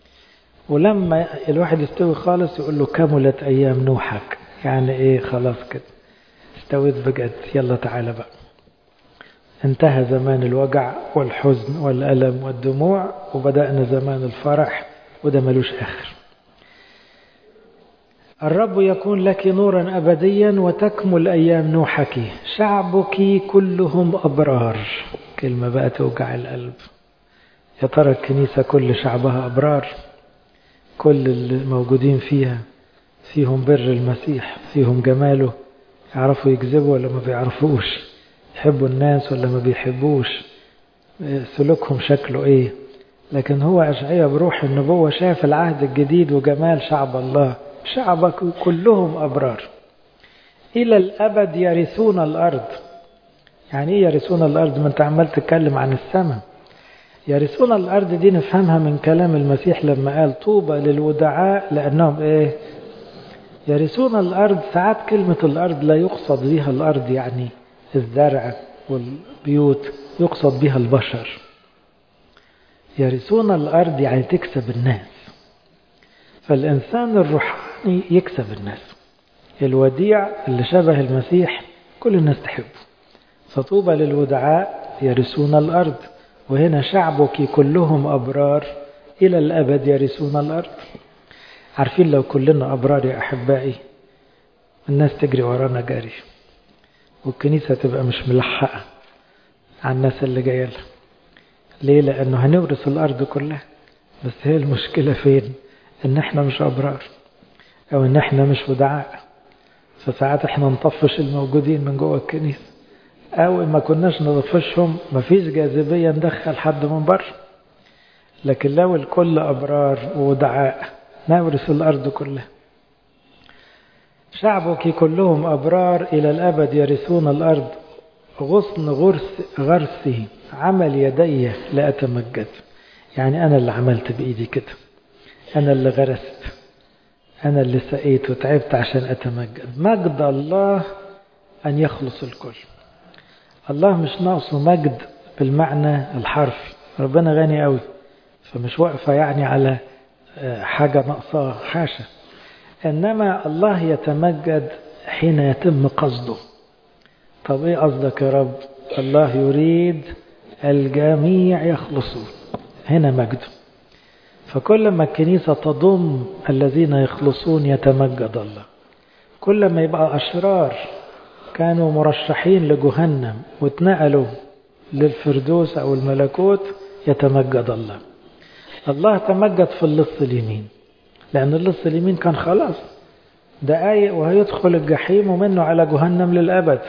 ولما الواحد يستوي خالص يقول له كملت أيام نوحك يعني إيه خلاص كده استويت بجد يلا تعالى بقى انتهى زمان الوجع والحزن والألم والدموع وبدأنا زمان الفرح وده ملوش آخر الرب يكون لك نورا أبديا وتكمل أيام نوحك شعبك كلهم أبرار كلمة بقى توجع القلب يا ترى الكنيسة كل شعبها أبرار كل اللي موجودين فيها فيهم بر المسيح فيهم جماله يعرفوا يكذبوا ولا ما بيعرفوش يحبوا الناس ولا ما بيحبوش سلوكهم شكله ايه لكن هو أشعية بروح النبوة شاف العهد الجديد وجمال شعب الله شعبك كلهم أبرار إلى الأبد يرثون الأرض يعني إيه يرثون الأرض ما أنت عمال تتكلم عن السماء يرثون الأرض دي نفهمها من كلام المسيح لما قال طوبى للودعاء لأنهم إيه يرثون الأرض ساعات كلمة الأرض لا يقصد بها الأرض يعني الزرع والبيوت يقصد بها البشر يرثون الأرض يعني تكسب الناس فالإنسان الروحاني يكسب الناس الوديع اللي شبه المسيح كل الناس تحبه فطوبى للودعاء يرثون الأرض وهنا شعبك كلهم أبرار إلى الأبد يرثون الأرض عارفين لو كلنا أبرار يا أحبائي الناس تجري ورانا جري والكنيسة تبقى مش ملحقة على الناس اللي جاية لها ليه لأنه هنورث الأرض كلها بس هي المشكلة فين إن إحنا مش أبرار أو إن إحنا مش ودعاء فساعات إحنا نطفش الموجودين من جوه الكنيسة أو ما كناش نطفشهم مفيش جاذبية ندخل حد من بره لكن لو الكل أبرار ودعاء نورث الأرض كلها شعبك كلهم أبرار إلى الأبد يرثون الأرض غصن غرس غرسه عمل يدي لأتمجد يعني أنا اللي عملت بإيدي كده أنا اللي غرست أنا اللي سقيت وتعبت عشان أتمجد مجد الله أن يخلص الكل الله مش ناقصه مجد بالمعنى الحرفي ربنا غني قوي فمش واقفة يعني على حاجة ناقصاه حاشا إنما الله يتمجد حين يتم قصده طب إيه قصدك يا رب الله يريد الجميع يخلصون هنا مجده فكل ما الكنيسة تضم الذين يخلصون يتمجد الله كل ما يبقى أشرار كانوا مرشحين لجهنم واتنقلوا للفردوس أو الملكوت يتمجد الله الله تمجد في اللص اليمين لأن اللص اليمين كان خلاص دقايق وهيدخل الجحيم ومنه على جهنم للأبد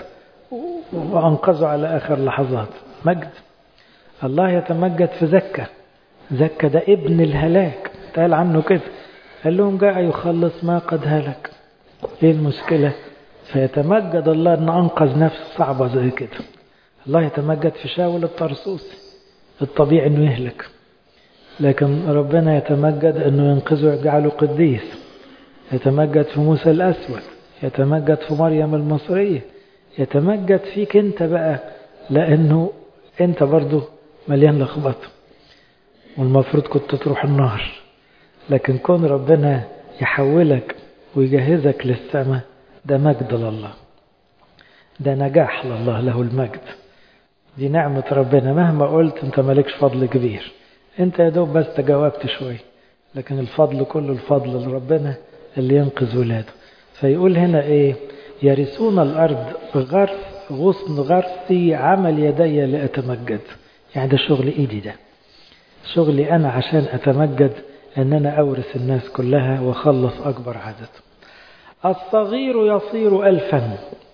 وأنقذه على آخر لحظات مجد الله يتمجد في زكة زكة ده ابن الهلاك قال عنه كده قال لهم جاء يخلص ما قد هلك ايه المشكلة فيتمجد الله ان انقذ نفس صعبة زي كده الله يتمجد في شاول الطرسوسي الطبيعي انه يهلك لكن ربنا يتمجد انه ينقذه ويجعله قديس يتمجد في موسى الاسود يتمجد في مريم المصرية يتمجد فيك انت بقى لانه انت برضه مليان لخبطه والمفروض كنت تروح النار لكن كون ربنا يحولك ويجهزك للسماء ده مجد لله ده نجاح لله له المجد دي نعمة ربنا مهما قلت انت مالكش فضل كبير انت يا دوب بس تجاوبت شوي لكن الفضل كله الفضل لربنا اللي ينقذ ولاده فيقول هنا ايه يرثون الارض غرس غصن غرسي عمل يدي لأتمجد يعني ده شغل ايدي ده شغلي أنا عشان أتمجد أن أنا أورث الناس كلها وخلص أكبر عدد الصغير يصير ألفا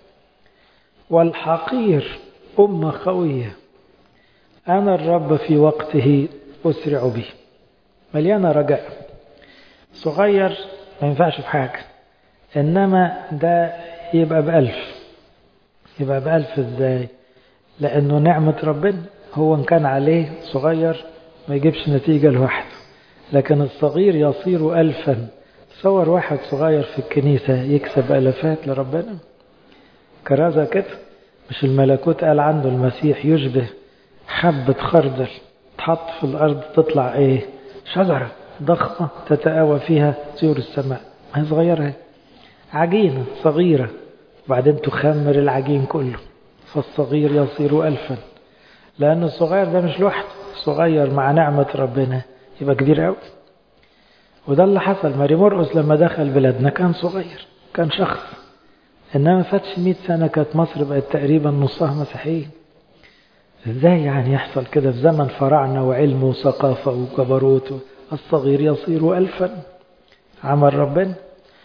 والحقير أمة خوية أنا الرب في وقته أسرع به مليانة رجاء صغير ما ينفعش في حاجة إنما ده يبقى بألف يبقى بألف إزاي لأنه نعمة ربنا هو إن كان عليه صغير ما يجيبش نتيجة لوحده لكن الصغير يصير ألفا تصور واحد صغير في الكنيسة يكسب ألفات لربنا كرازة كده مش الملكوت قال عنده المسيح يشبه حبة خردل تحط في الأرض تطلع إيه شجرة ضخمة تتآوى فيها طيور السماء ما هي صغيرة عجينة صغيرة وبعدين تخمر العجين كله فالصغير يصير ألفا لأن الصغير ده مش لوحده صغير مع نعمة ربنا يبقى كبير قوي وده اللي حصل ماري مرقس لما دخل بلادنا كان صغير كان شخص إنما فاتش 100 سنة كانت مصر بقت تقريبا نصها مسيحيين ازاي يعني يحصل كده في زمن فراعنة وعلم وثقافة وجبروت الصغير يصير ألفا عمل ربنا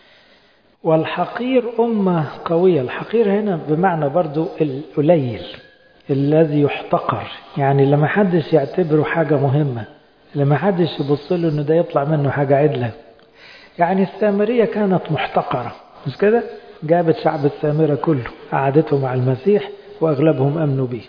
والحقير أمة قوية الحقير هنا بمعنى برضو القليل الذي يحتقر يعني لما حدش يعتبره حاجة مهمة لما حدش يبص له انه ده يطلع منه حاجة عدلة يعني السامرية كانت محتقرة مش كده جابت شعب السامرة كله قعدته مع المسيح وأغلبهم أمنوا به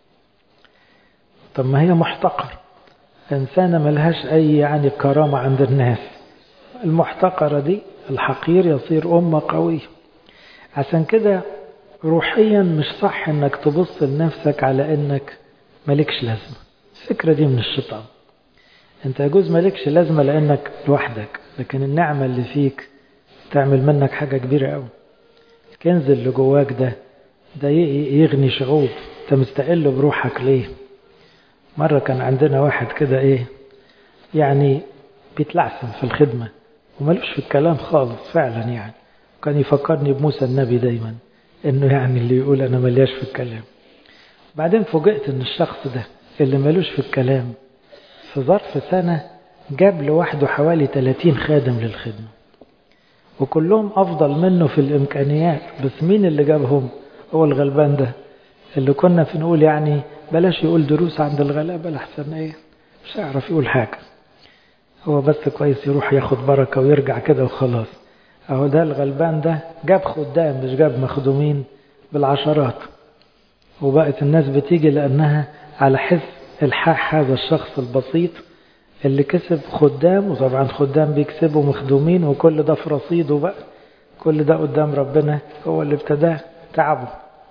طب ما هي محتقر إنسانة ملهاش أي يعني كرامة عند الناس المحتقرة دي الحقير يصير أمة قوية عشان كده روحيا مش صح انك تبص لنفسك على انك مالكش لازمة الفكرة دي من الشيطان انت يجوز مالكش لازمة لانك لوحدك لكن النعمة اللي فيك تعمل منك حاجة كبيرة قوي الكنز اللي جواك ده ده يغني شعوب انت مستقل بروحك ليه مرة كان عندنا واحد كده ايه يعني بيتلعثم في الخدمة وملوش في الكلام خالص فعلا يعني كان يفكرني بموسى النبي دايما انه يعني اللي يقول انا ملياش في الكلام بعدين فوجئت ان الشخص ده اللي ملوش في الكلام في ظرف سنة جاب لوحده حوالي 30 خادم للخدمة وكلهم افضل منه في الامكانيات بس مين اللي جابهم هو الغلبان ده اللي كنا في نقول يعني بلاش يقول دروس عند الغلابة لحسن ايه مش هيعرف يقول حاجة هو بس كويس يروح ياخد بركة ويرجع كده وخلاص اهو ده الغلبان ده جاب خدام مش جاب مخدومين بالعشرات وبقت الناس بتيجي لأنها على حس الحاح هذا الشخص البسيط اللي كسب خدام وطبعا خدام بيكسبوا مخدومين وكل ده في رصيده بقى كل ده قدام ربنا هو اللي ابتداه تعبه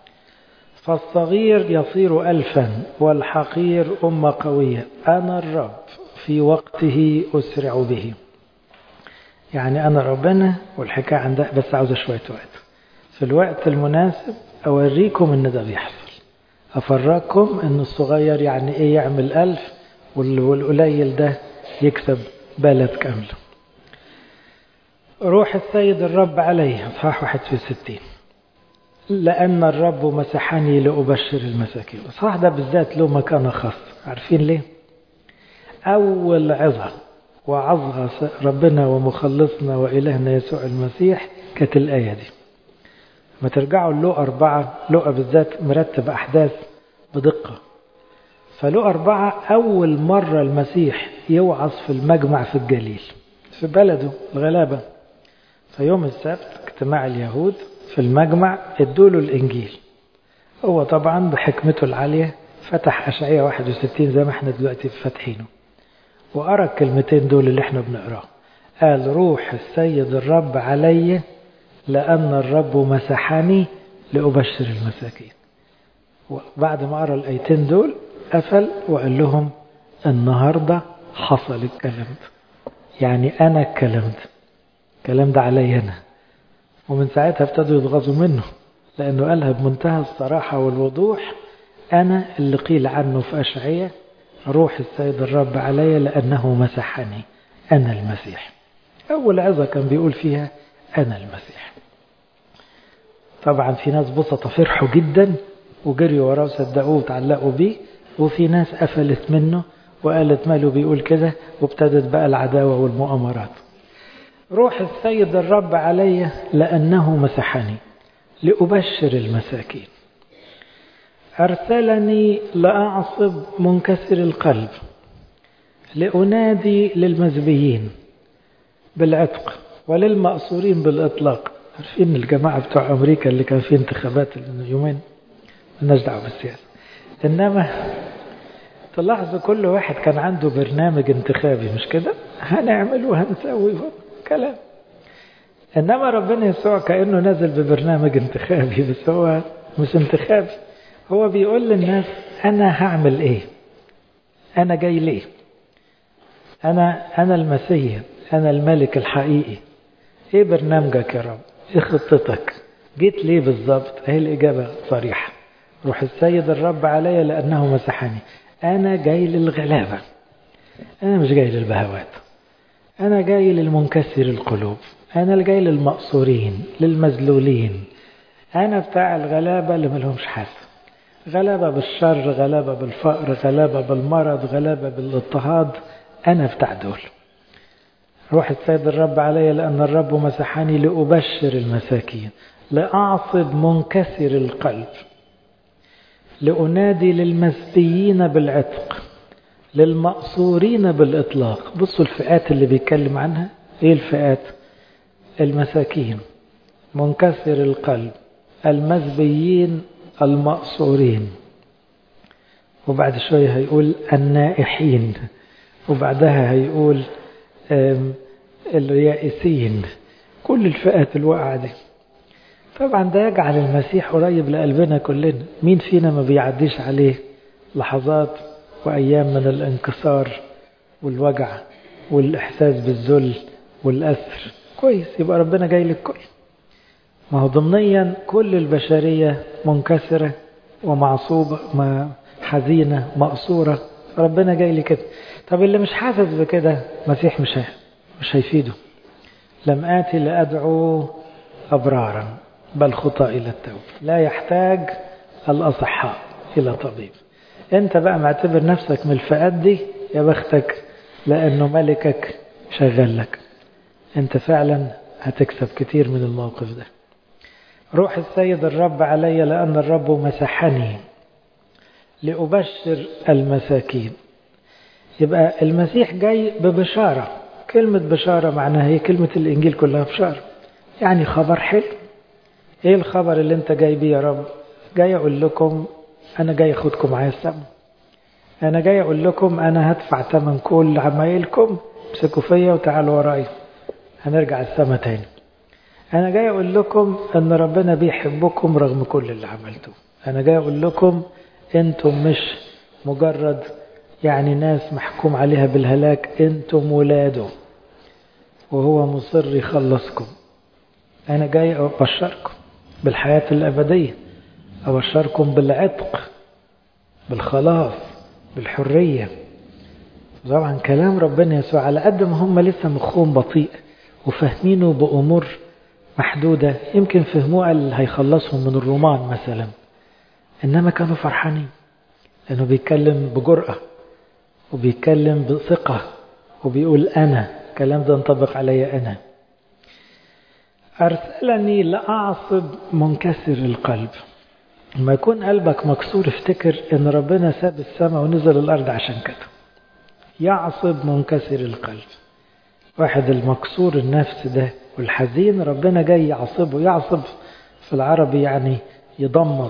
فالصغير يصير ألفا والحقير أمة قوية أنا الرب في وقته أسرع به يعني أنا ربنا والحكاية عندها بس عاوزة شوية وقت في الوقت المناسب أوريكم إن ده بيحصل أفرجكم إن الصغير يعني إيه يعمل ألف والقليل ده يكسب بلد كاملة روح السيد الرب عليه صح واحد في ستين لأن الرب مسحني لأبشر المساكين صح ده بالذات له مكانة خاصة عارفين ليه أول عظة وعظها ربنا ومخلصنا وإلهنا يسوع المسيح كانت الآية دي ما ترجعوا اللقى أربعة لقى بالذات مرتب أحداث بدقة فلقى أربعة أول مرة المسيح يوعظ في المجمع في الجليل في بلده الغلابة فيوم السبت اجتماع اليهود في المجمع ادوا له الإنجيل هو طبعا بحكمته العالية فتح أشعية 61 زي ما احنا دلوقتي فاتحينه وقرا الكلمتين دول اللي احنا بنقراه قال روح السيد الرب علي لأن الرب مسحني لأبشر المساكين وبعد ما قرا الآيتين دول قفل وقال لهم النهاردة حصل الكلام ده يعني أنا الكلام ده الكلام ده علي أنا ومن ساعتها ابتدوا يتغاظوا منه لأنه قالها بمنتهى الصراحة والوضوح أنا اللي قيل عنه في أشعية روح السيد الرب علي لأنه مسحني أنا المسيح أول عظة كان بيقول فيها أنا المسيح طبعا في ناس بسطة فرحوا جدا وجريوا وراه وصدقوه وتعلقوا بيه وفي ناس قفلت منه وقالت ماله بيقول كده وابتدت بقى العداوة والمؤامرات روح السيد الرب علي لأنه مسحني لأبشر المساكين أرسلني لأعصب منكسر القلب لأنادي للمزبيين بالعتق وللمأسورين بالإطلاق عارفين الجماعة بتوع أمريكا اللي كان في انتخابات من يومين مالناش دعوة بالسياسة إنما تلاحظوا كل واحد كان عنده برنامج انتخابي مش كده هنعمل وهنسوي كلام إنما ربنا يسوع كأنه نزل ببرنامج انتخابي بس هو مش انتخابي هو بيقول للناس أنا هعمل إيه أنا جاي ليه أنا أنا المسيح أنا الملك الحقيقي إيه برنامجك يا رب إيه خطتك جيت ليه بالظبط هي الإجابة صريحة روح السيد الرب علي لأنه مسحني أنا جاي للغلابة أنا مش جاي للبهوات أنا جاي للمنكسر القلوب أنا اللي جاي للمقصورين للمذلولين أنا بتاع الغلابة اللي ملهمش حل غلبة بالشر غلبة بالفقر غلبة بالمرض غلبة بالاضطهاد أنا بتاع دول روح السيد الرب علي لأن الرب مسحني لأبشر المساكين لأعصب منكسر القلب لأنادي للمسبيين بالعتق للمأصورين بالإطلاق بصوا الفئات اللي بيتكلم عنها إيه الفئات المساكين منكسر القلب المسبيين المأصورين وبعد شوية هيقول النائحين وبعدها هيقول اليائسين كل الفئات الواقعة دي طبعا ده يجعل المسيح قريب لقلبنا كلنا مين فينا ما بيعديش عليه لحظات وأيام من الانكسار والوجع والإحساس بالذل والأسر كويس يبقى ربنا جاي للكل ما هو ضمنيا كل البشرية منكسرة ومعصوبة ما حزينة مقصورة ربنا جاي لي كده طب اللي مش حاسس بكده مسيح مش مش هيفيده لم آتي لأدعو أبرارا بل خطى إلى التوبة لا يحتاج الأصحاء إلى طبيب أنت بقى معتبر نفسك من الفئات دي يا بختك لأنه ملكك شغال لك أنت فعلا هتكسب كتير من الموقف ده روح السيد الرب علي لأن الرب مسحني لأبشر المساكين يبقى المسيح جاي ببشارة كلمة بشارة معناها هي كلمة الإنجيل كلها بشارة يعني خبر حلو ايه الخبر اللي انت جاي بيه يا رب جاي اقول لكم انا جاي اخدكم معايا السما انا جاي اقول لكم انا هدفع ثمن كل عمايلكم امسكوا فيا وتعالوا ورايا هنرجع السما تاني انا جاي اقول لكم ان ربنا بيحبكم رغم كل اللي عملتوه انا جاي اقول لكم انتم مش مجرد يعني ناس محكوم عليها بالهلاك انتم ولاده وهو مصر يخلصكم انا جاي ابشركم بالحياة الأبدية أبشركم بالعتق بالخلاص بالحرية طبعا كلام ربنا يسوع على قد ما هم لسه مخهم بطيء وفاهمينه بأمور محدودة يمكن فهموه قال هيخلصهم من الرومان مثلا إنما كانوا فرحانين لأنه بيتكلم بجرأة وبيتكلم بثقة وبيقول أنا الكلام ده ينطبق علي أنا أرسلني لأعصب منكسر القلب لما يكون قلبك مكسور افتكر ان ربنا ساب السماء ونزل الارض عشان كده يعصب منكسر القلب واحد المكسور النفس ده والحزين ربنا جاي يعصبه يعصب في العربي يعني يضمد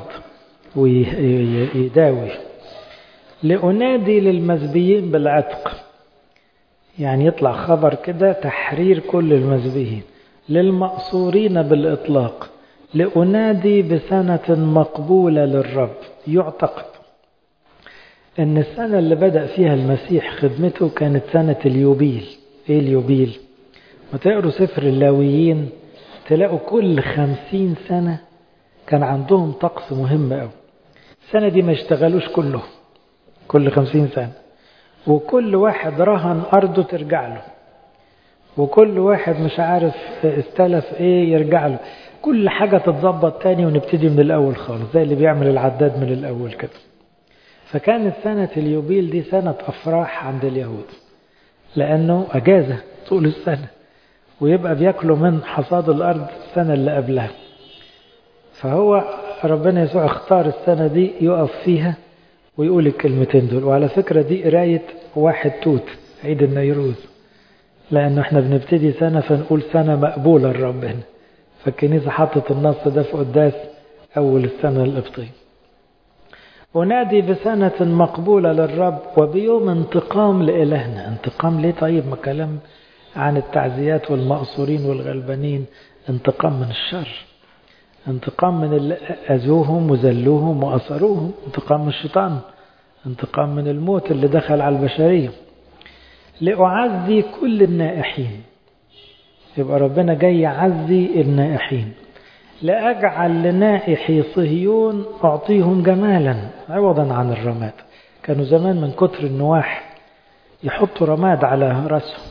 ويداوي لأنادي للمزبيين بالعتق يعني يطلع خبر كده تحرير كل المزبيين للمأصورين بالإطلاق لأنادي بسنة مقبولة للرب يعتقد أن السنة اللي بدأ فيها المسيح خدمته كانت سنة اليوبيل إيه اليوبيل؟ وتقروا سفر اللاويين تلاقوا كل خمسين سنة كان عندهم طقس مهم أوي السنة دي ما يشتغلوش كلهم كل خمسين سنة وكل واحد رهن أرضه ترجع له وكل واحد مش عارف استلف ايه يرجع له كل حاجة تتظبط تاني ونبتدي من الأول خالص زي اللي بيعمل العداد من الأول كده فكانت سنة اليوبيل دي سنة أفراح عند اليهود لأنه أجازة طول السنة ويبقى بياكلوا من حصاد الأرض السنة اللي قبلها فهو ربنا يسوع اختار السنة دي يقف فيها ويقول الكلمتين دول وعلى فكرة دي قراية واحد توت عيد النيروز لأنه احنا بنبتدي سنة فنقول سنة مقبولة لرب هنا فالكنيسة حطت النص ده في قداس أول السنة القبطية أنادي بسنة مقبولة للرب وبيوم انتقام لإلهنا انتقام ليه طيب ما كلام عن التعزيات والمقصورين والغلبانين انتقام من الشر انتقام من اللي أذوهم وذلوهم وأسروهم انتقام من الشيطان انتقام من الموت اللي دخل على البشرية لأعزي كل النائحين يبقى ربنا جاي يعزي النائحين لأجعل لنائحي صهيون أعطيهم جمالا عوضا عن الرماد كانوا زمان من كتر النواح يحطوا رماد على رأسهم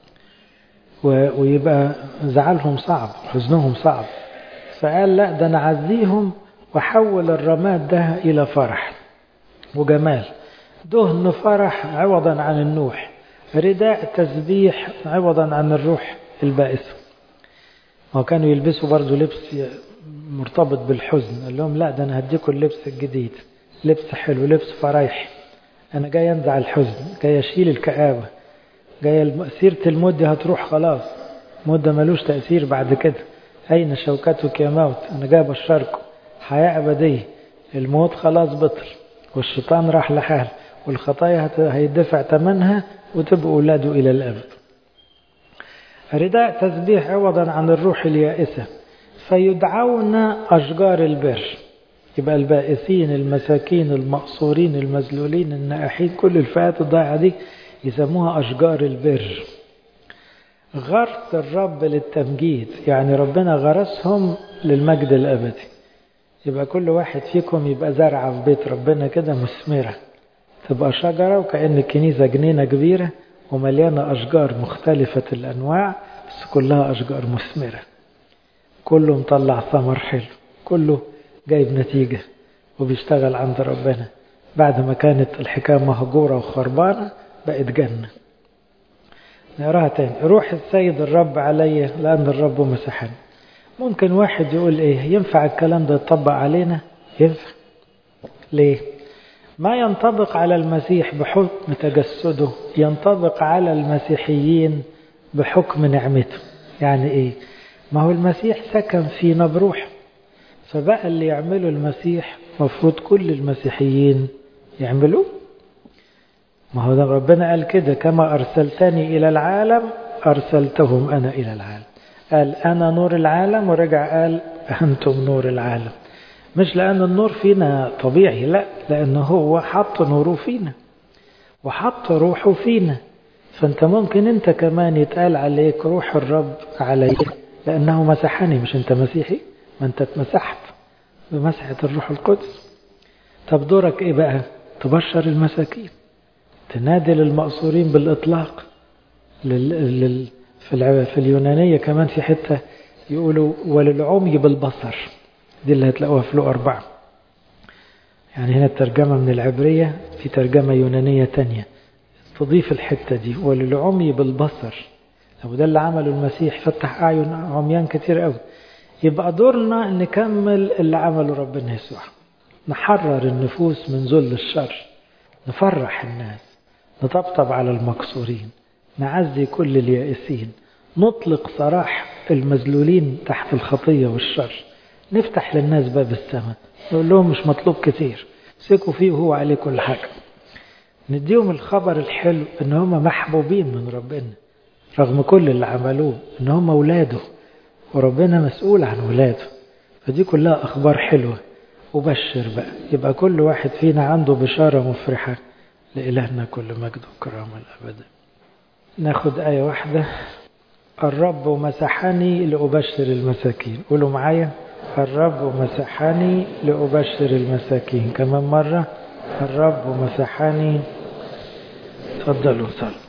ويبقى زعلهم صعب حزنهم صعب فقال لا ده أنا أعزيهم وحول الرماد ده إلى فرح وجمال دهن فرح عوضا عن النوح رداء تسبيح عوضا عن الروح البائسة ما كانوا يلبسوا برضو لبس مرتبط بالحزن قال لهم لا ده أنا هديكم اللبس الجديد لبس حلو لبس فرايح أنا جاي أنزع الحزن جاي أشيل الكآبة جاي سيرة الموت دي هتروح خلاص الموت ده ملوش تأثير بعد كده أين شوكتك يا موت أنا جاي أبشركم حياة أبدية الموت خلاص بطل والشيطان راح لحال والخطايا هيدفع ثمنها وتبقوا أولاده إلى الأبد رداء تسبيح عوضا عن الروح اليائسة فيدعون أشجار البر يبقى البائسين المساكين المقصورين المذلولين النائحين كل الفئات الضائعة دي يسموها أشجار البر غرس الرب للتمجيد يعني ربنا غرسهم للمجد الأبدي يبقى كل واحد فيكم يبقى زرعة في بيت ربنا كده مثمرة تبقى شجرة وكأن الكنيسة جنينة كبيرة ومليانة أشجار مختلفة الأنواع بس كلها أشجار مثمرة كله مطلع ثمر حلو كله جايب نتيجة وبيشتغل عند ربنا بعد ما كانت الحكاية مهجورة وخربانة بقت جنة نقراها تاني روح السيد الرب علي لأن الرب مسحني ممكن واحد يقول ايه ينفع الكلام ده يطبق علينا ينفع ليه ما ينطبق على المسيح بحكم تجسده ينطبق على المسيحيين بحكم نعمته يعني ايه ما هو المسيح سكن فينا بروح فبقى اللي يعمله المسيح مفروض كل المسيحيين يعملوه ما هو ده ربنا قال كده كما أرسلتني إلى العالم أرسلتهم أنا إلى العالم قال أنا نور العالم ورجع قال أنتم نور العالم مش لأن النور فينا طبيعي لا لأنه هو حط نوره فينا وحط روحه فينا فأنت ممكن أنت كمان يتقال عليك روح الرب عليك لأنه مسحني مش أنت مسيحي ما أنت اتمسحت بمسحة الروح القدس طب دورك إيه بقى تبشر المساكين تنادي للمقصورين بالإطلاق لل... لل... في, الع... في اليونانية كمان في حتة يقولوا وللعمي بالبصر دي اللي هتلاقوها في لو أربعة يعني هنا الترجمة من العبرية في ترجمة يونانية تانية تضيف الحتة دي وللعمي بالبصر وده اللي عمله المسيح فتح أعين عميان كتير قوي يبقى دورنا نكمل اللي عمله ربنا يسوع نحرر النفوس من ذل الشر نفرح الناس نطبطب على المكسورين نعزي كل اليائسين نطلق سراح المذلولين تحت الخطية والشر نفتح للناس باب السماء نقول لهم مش مطلوب كتير سيكوا فيه وهو عليه كل حاجة نديهم الخبر الحلو ان هم محبوبين من ربنا رغم كل اللي عملوه ان هم اولاده وربنا مسؤول عن ولاده فدي كلها اخبار حلوة وبشر بقى يبقى كل واحد فينا عنده بشارة مفرحة لإلهنا كل مجد وكرامة الأبد ناخد آية واحدة الرب مسحني لأبشر المساكين قولوا معايا الرب مسحني لأبشر المساكين كمان مرة الرب مسحني تفضلوا صلوا